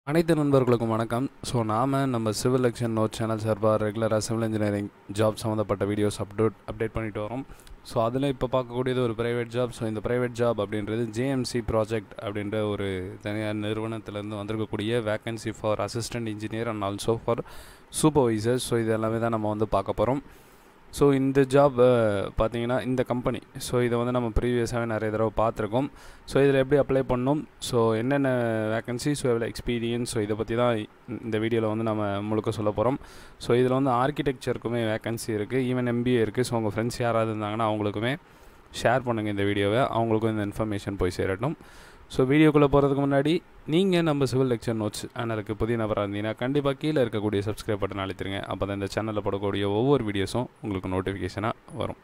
அனைத்து நண்பர்களுக்கும் வணக்கம் ஸோ நாம் நம்ம சிவில் எக்ஷன் நோட் சேனல் சார்பாக ரெகுலராக சிவில் இன்ஜினியரிங் ஜாப் சம்மந்தப்பட்ட வீடியோஸ் அப்டேட் அப்டேட் பண்ணிட்டு வரோம் ஸோ அதில் இப்போ பார்க்கக்கூடியது ஒரு ப்ரைவேட் ஜாப் ஸோ இந்த ப்ரைவேட் ஜாப் அப்படின்றது ஜேஎம்சி ப்ராஜெக்ட் அப்படின்ற ஒரு தனியார் நிறுவனத்திலேருந்து வந்திருக்கக்கூடிய vacancy for assistant engineer and also for supervisor so இது எல்லாமே தான் நம்ம வந்து பார்க்க போகிறோம் ஸோ இந்த ஜாப் பார்த்தீங்கன்னா இந்த கம்பெனி ஸோ இதை வந்து நம்ம ப்ரீவியஸாகவே நிறைய தடவை பார்த்துருக்கோம் ஸோ இதில் எப்படி அப்ளை பண்ணணும் ஸோ என்னென்ன வேக்கன்சி ஸோ எவ்வளோ எக்ஸ்பீரியன்ஸ் ஸோ இதை பற்றி தான் இந்த வீடியோவில் வந்து நம்ம முழுக்க சொல்ல போகிறோம் ஸோ இதில் வந்து ஆர்கிடெக்சருக்குமே வேக்கன்சி இருக்குது ஈவன் எம்பிஏ இருக்குது ஸோ உங்கள் ஃப்ரெண்ட்ஸ் யாராவது இருந்தாங்கன்னா அவங்களுக்குமே ஷேர் பண்ணுங்கள் இந்த வீடியோவை அவங்களுக்கும் இந்த இன்ஃபர்மேஷன் போய் சேரட்டும் ஸோ வீடியோக்குள்ளே போகிறதுக்கு முன்னாடி நீங்கள் நம்ம சிவில் லெக்சர் நோட்ஸ் சேனலுக்கு புதிய நபராக இருந்தீங்கன்னா கண்டிப்பாக கீழே இருக்கக்கூடிய சப்ஸ்கிரைப் பட்டன் அழுத்திருங்க அப்போ தான் இந்த சேனலில் போடக்கூடிய ஒவ்வொரு வீடியோஸும் உங்களுக்கு நோட்டிஃபிகேஷனாக வரும்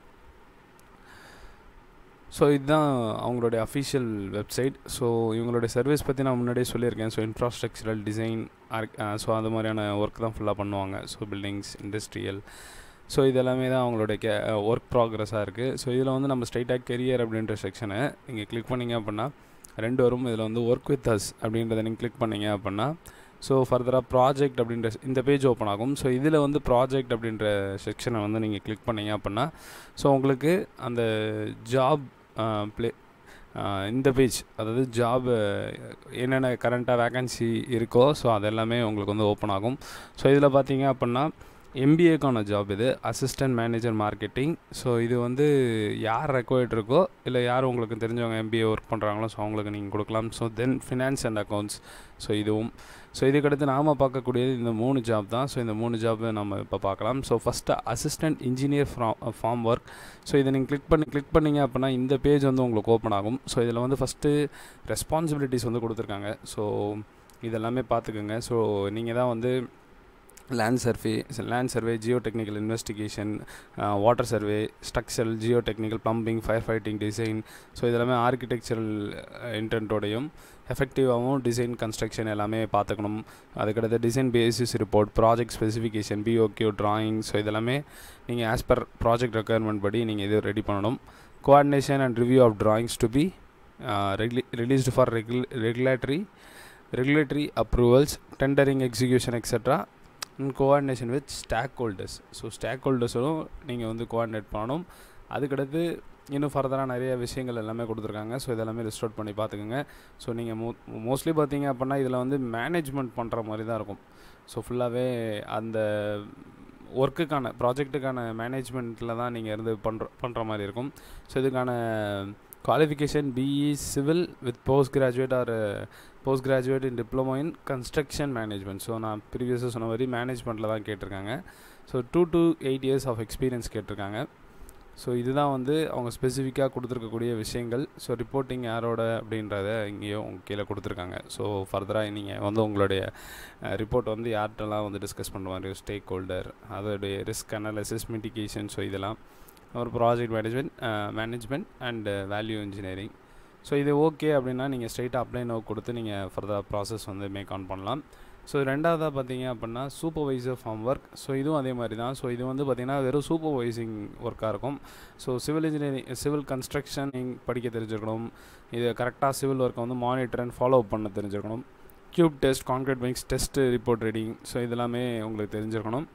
ஸோ இதுதான் அவங்களுடைய அஃபிஷியல் வெப்சைட் ஸோ இவங்களுடைய சர்வீஸ் பற்றி நான் முன்னாடியே சொல்லியிருக்கேன் ஸோ இன்ஃப்ராஸ்ட்ரக்சரல் டிசைன் ஸோ அது மாதிரியான ஒர்க் தான் ஃபுல்லாக பண்ணுவாங்க ஸோ பில்டிங்ஸ் இண்டஸ்ட்ரியல் ஸோ இது எல்லாமே தான் அவங்களுடைய கே ஒர்க் ப்ராக்ரஸாக இருக்குது ஸோ இதில் வந்து நம்ம ஸ்ட்ரைட்டாக கெரியர் அப்படின்ற செக்ஷனை நீங்கள் கிளிக் பண்ணிங்க அப்படின்னா ரெண்டு வரும் இதில் வந்து ஒர்க் வித் அஸ் அப்படின்றத நீங்கள் கிளிக் பண்ணிங்க அப்படின்னா ஸோ ஃபர்தராக ப்ராஜெக்ட் அப்படின்ற இந்த பேஜ் ஓப்பன் ஆகும் ஸோ இதில் வந்து ப்ராஜெக்ட் அப்படின்ற செக்ஷனை வந்து நீங்கள் கிளிக் பண்ணிங்க அப்படின்னா ஸோ உங்களுக்கு அந்த ஜாப் ப்ளே இந்த பேஜ் அதாவது ஜாப் என்னென்ன கரண்ட்டாக வேக்கன்சி இருக்கோ ஸோ அது எல்லாமே உங்களுக்கு வந்து ஓப்பன் ஆகும் ஸோ இதில் பார்த்தீங்க அப்படின்னா எம்பிஏக்கான ஜாப் இது அசிஸ்டன்ட் மேனேஜர் மார்க்கெட்டிங் ஸோ இது வந்து யார் ரெக்வயர்ட் இருக்கோ இல்லை யார் உங்களுக்கு தெரிஞ்சவங்க எம்பிஏ ஒர்க் பண்ணுறாங்களோ ஸோ அவங்களுக்கு நீங்கள் கொடுக்கலாம் so then finance and accounts so இதுவும் ஸோ இதுக்கடுத்து நாம் பார்க்கக்கூடியது இந்த மூணு ஜாப் தான் ஸோ இந்த மூணு ஜாப் நம்ம இப்போ பார்க்கலாம் so first assistant engineer from form work so இதை நீங்கள் கிளிக் பண்ணி கிளிக் பண்ணிங்க அப்படின்னா இந்த பேஜ் வந்து உங்களுக்கு ஓப்பன் ஆகும் ஸோ இதில் வந்து ஃபஸ்ட்டு ரெஸ்பான்சிபிலிட்டிஸ் வந்து கொடுத்துருக்காங்க ஸோ இதெல்லாமே பார்த்துக்குங்க ஸோ நீங்கள் தான் வந்து land survey land survey geotechnical investigation water survey structural geotechnical pumping fire fighting design so இதெல்லாமே ஆர்கிடெக்சரல் இன்டென்ட்டோடையும் எஃபெக்டிவாகவும் டிசைன் கன்ஸ்ட்ரக்ஷன் எல்லாமே பார்த்துக்கணும் அதுக்கடுத்து design basis report project specification BOQ drawing so இதெல்லாமே நீங்கள் ஆஸ் பர் ப்ராஜெக்ட் ரெக்குயர்மெண்ட் படி நீங்கள் இது ரெடி பண்ணணும் coordination and review of drawings to be ரெகுலி ரிலீஸ்டு ஃபார் ரெகுல regulatory regulatory approvals tendering execution extra in coordination with stock holders so stock ஹோல்டர்ஸும் நீங்கள் வந்து கோஆர்டினேட் பண்ணணும் அதுக்கடுத்து இன்னும் ஃபர்தராக நிறைய விஷயங்கள் எல்லாமே கொடுத்துருக்காங்க ஸோ இதெல்லாமே லிஸ்ட் அவுட் பண்ணி பார்த்துக்குங்க ஸோ நீங்கள் மோ மோஸ்ட்லி பார்த்தீங்க அப்படின்னா இதில் வந்து மேனேஜ்மெண்ட் பண்ணுற மாதிரி தான் இருக்கும் ஸோ ஃபுல்லாகவே அந்த ஒர்க்குக்கான ப்ராஜெக்ட்டுக்கான மேனேஜ்மெண்ட்டில் தான் நீங்கள் இருந்து பண்ணுற பண்ணுற மாதிரி இருக்கும் ஸோ இதுக்கான qualification BE civil with post graduate or post graduate in diploma in construction management so நான் ப்ரீவியஸாக சொன்ன மாதிரி மேனேஜ்மெண்ட்டில் தான் கேட்டிருக்காங்க so two to eight years of experience கேட்டிருக்காங்க ஸோ இதுதான் வந்து அவங்க ஸ்பெசிஃபிக்காக கொடுத்துருக்கக்கூடிய விஷயங்கள் ஸோ ரிப்போர்ட்டிங் யாரோட அப்படின்றத இங்கேயும் கீழே கொடுத்துருக்காங்க ஸோ ஃபர்தராக நீங்கள் வந்து உங்களுடைய ரிப்போர்ட் வந்து யார்கிட்டலாம் வந்து டிஸ்கஸ் பண்ணுற மாதிரி ஸ்டேக் ஹோல்டர் அதோடைய ரிஸ்க் அனாலிசிஸ் மிட்டிகேஷன் ஸோ இதெல்லாம் ஒரு project management management and value engineering so இது ஓகே அப்படின்னா நீங்கள் ஸ்ட்ரைட்டாக அப்ளை நோ கொடுத்து நீங்கள் ஃபர்தர் ப்ராசஸ் வந்து மேக் ஆன் பண்ணலாம் ஸோ ரெண்டாவதாக பார்த்தீங்க அப்படின்னா சூப்பர்வைசர் ஃபார்ம் ஒர்க் ஸோ இதுவும் அதே மாதிரி தான் ஸோ இது வந்து பார்த்திங்கன்னா வெறும் சூப்பர்வைசிங் ஒர்க்காக இருக்கும் so civil engineering civil construction படிக்க தெரிஞ்சிருக்கணும் இது கரெக்டாக சிவில் ஒர்க்கை வந்து மானிட்டர் அண்ட் ஃபாலோ பண்ண தெரிஞ்சிருக்கணும் cube test concrete mix test report reading so இதெல்லாமே உங்களுக்கு தெரிஞ்சிருக்கணும்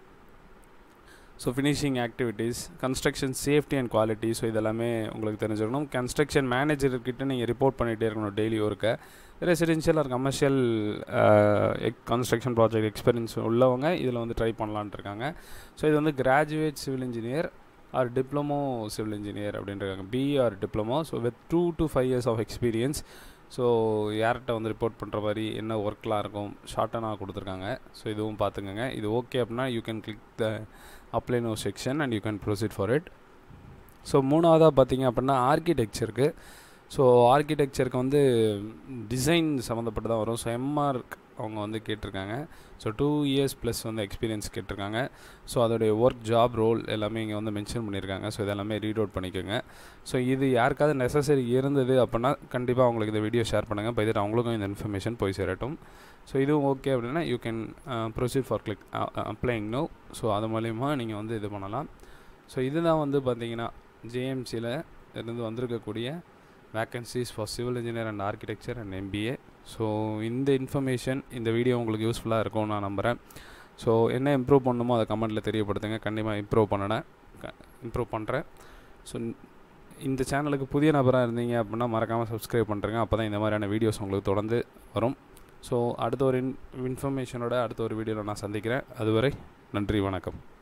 so finishing activities construction safety and quality so இதெல்லாமே உங்களுக்கு தெரிஞ்சிருக்கணும் கன்ஸ்ட்ரக்ஷன் மேனேஜர்கிட்ட நீங்கள் ரிப்போர்ட் பண்ணிகிட்டே இருக்கணும் டெய்லி ஒர்க்கை residential or commercial construction project experience உள்ளவங்க இதில் வந்து ட்ரை பண்ணலான்ட்டு இருக்காங்க ஸோ இது வந்து graduate civil engineer or diploma civil engineer அப்படின்றாங்க BE or diploma so with two to five years of experience so யார்கிட்ட வந்து ரிப்போர்ட் பண்ணுற மாதிரி என்ன ஒர்க்லாம் இருக்கும் ஷார்ட்டனாக கொடுத்துருக்காங்க ஸோ இதுவும் பார்த்துக்கோங்க இது ஓகே அப்படின்னா you can click the apply now section and you can proceed for it so மூணாவதாக பார்த்தீங்க அப்படின்னா ஆர்கிடெக்சருக்கு ஸோ ஆர்கிடெக்சருக்கு வந்து டிசைன் சம்மந்தப்பட்டு தான் வரும் ஸோ எம்ஆர்க் அவங்க வந்து கேட்டிருக்காங்க ஸோ டூ இயர்ஸ் ப்ளஸ் வந்து எக்ஸ்பீரியன்ஸ் கேட்டிருக்காங்க ஸோ அதோடைய ஒர்க் ஜாப் ரோல் எல்லாமே இங்கே வந்து மென்ஷன் பண்ணியிருக்காங்க ஸோ இதெல்லாமே ரீட் அவுட் பண்ணிக்கோங்க ஸோ இது யாருக்காவது நெசசரி இருந்தது அப்படின்னா கண்டிப்பாக அவங்களுக்கு இந்த வீடியோ ஷேர் பண்ணுங்கள் இப்போ இது அவங்களுக்கும் இந்த இன்ஃபர்மேஷன் போய் சேரட்டும் ஸோ இதுவும் ஓகே அப்படின்னா you can proceed for click applying no so அது மூலிமா நீங்கள் வந்து இது பண்ணலாம் ஸோ இதுதான் வந்து பார்த்தீங்கன்னா ஜேஎம்சியில் இருந்து வந்திருக்கக்கூடிய vacancies for civil engineer and architecture and MBA so இந்த இன்ஃபர்மேஷன் இந்த வீடியோ உங்களுக்கு யூஸ்ஃபுல்லாக இருக்கும்னு நான் நம்புகிறேன் ஸோ என்ன இம்ப்ரூவ் பண்ணணுமோ அதை கமெண்ட்டில் தெரியப்படுத்துங்க கண்டிப்பாக இம்ப்ரூவ் பண்ணினேன் இம்ப்ரூவ் பண்ணுறேன் ஸோ இந்த சேனலுக்கு புதிய நபராக இருந்தீங்க அப்படின்னா மறக்காமல் சப்ஸ்கிரைப் பண்ணுறேங்க அப்போ தான் இந்த மாதிரியான வீடியோஸ் உங்களுக்கு தொடர்ந்து வரும் ஸோ அடுத்த ஒரு இன் இன்ஃபர்மேஷனோட அடுத்த ஒரு வீடியோவில் நான் சந்திக்கிறேன் அதுவரை நன்றி வணக்கம்